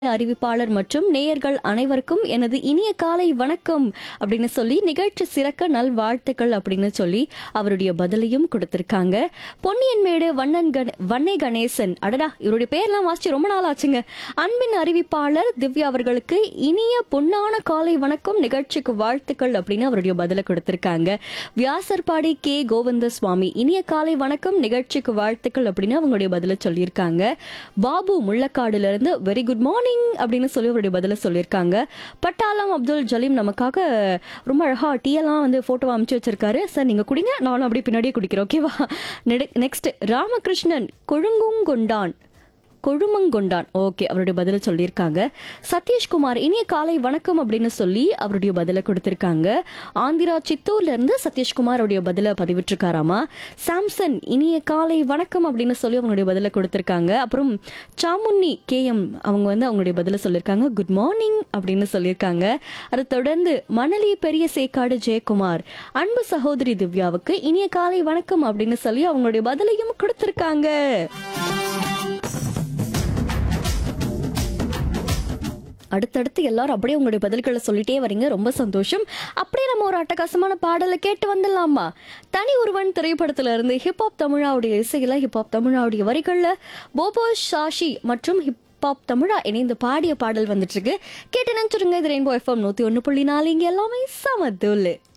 அறிவிப்பாளர் மற்றும் நேயர்கள் அனைவருக்கும் எனது இனிய காலை வணக்கம் அப்படின்னு சொல்லி நிகழ்ச்சி சிறக்க நல் வாழ்த்துக்கள் அப்படின்னு சொல்லி அவருடைய பதிலையும் கொடுத்திருக்காங்க பொன்னியின் மேடு வண்ணன் கண வன்னை கணேசன் அடடா இவருடைய பேர்லாம் வாசிச்சு ரொம்ப நாள் ஆச்சுங்க அன்பின் அறிவிப்பாளர் திவ்யா அவர்களுக்கு இனிய பொன்னான காலை வணக்கம் நிகழ்ச்சிக்கு வாழ்த்துக்கள் அப்படின்னு அவருடைய பதிலை கொடுத்திருக்காங்க வியாசர்பாடி கே கோவிந்த சுவாமி இனிய காலை வணக்கம் நிகழ்ச்சிக்கு வாழ்த்துக்கள் அப்படின்னு அவங்களுடைய பதிலை சொல்லியிருக்காங்க பாபு முள்ளக்காடுல இருந்து வெரி குட் மார்னிங் அப்படின்னு சொல்லி அவருடைய பதில சொல்லியிருக்காங்க பட்டாளம் அப்துல் ஜலீம் நமக்காக ரொம்ப அழகா டீ எல்லாம் வந்து போட்டோ அமுச்சு வச்சிருக்காரு சார் நீங்க குடிங்க நானும் அப்படியே பின்னாடியே குடிக்கிறேன் ஓகேவா நெக்ஸ்ட் ராமகிருஷ்ணன் கொழுங்குங்கொண்டான் கொழுமங்கொண்டான் ஓகே அவருடைய பதில சொல்லியிருக்காங்க சதீஷ்குமார் இனிய காலை வணக்கம் அப்படின்னு சொல்லி அவருடைய பதில கொடுத்திருக்காங்க ஆந்திரா சித்தூர்ல இருந்து சதீஷ்குமார் அவருடைய பதில பதிவிட்டிருக்காராமா சாம்சன் இனிய காலை வணக்கம் அப்படின்னு சொல்லி அவங்களுடைய பதில கொடுத்திருக்காங்க அப்புறம் சாமுன்னி கேஎம் அவங்க வந்து அவங்களுடைய பதில சொல்லியிருக்காங்க குட் மார்னிங் அப்படின்னு சொல்லியிருக்காங்க அதை தொடர்ந்து மணலி பெரிய சேக்காடு ஜெயக்குமார் அன்பு சகோதரி திவ்யாவுக்கு இனிய காலை வணக்கம் அப்படின்னு சொல்லி அவங்களுடைய பதிலையும் கொடுத்திருக்காங்க அடுத்தடுத்து எல்லாரும் அப்படியே உங்களுடைய பதில்களை சொல்லிட்டே வரீங்க ரொம்ப சந்தோஷம் அப்படியே நம்ம ஒரு அட்டகாசமான பாடலை கேட்டு வந்துடலாமா தனி ஒருவன் திரைப்படத்துல இருந்து ஹிப்ஹாப் தமிழாவுடைய இசையில ஹிப்ஹாப் தமிழாவுடைய வரிகள்ல போபோ ஷாஷி மற்றும் ஹிப்ஹாப் தமிழா இணைந்து பாடிய பாடல் வந்துட்டு இருக்கு கேட்டு நினைச்சிருங்க இது ரெயின்போ எஃப்எம் நூத்தி ஒன்று புள்ளி நாலு இங்க எல்லாமே சமத்துள்ளு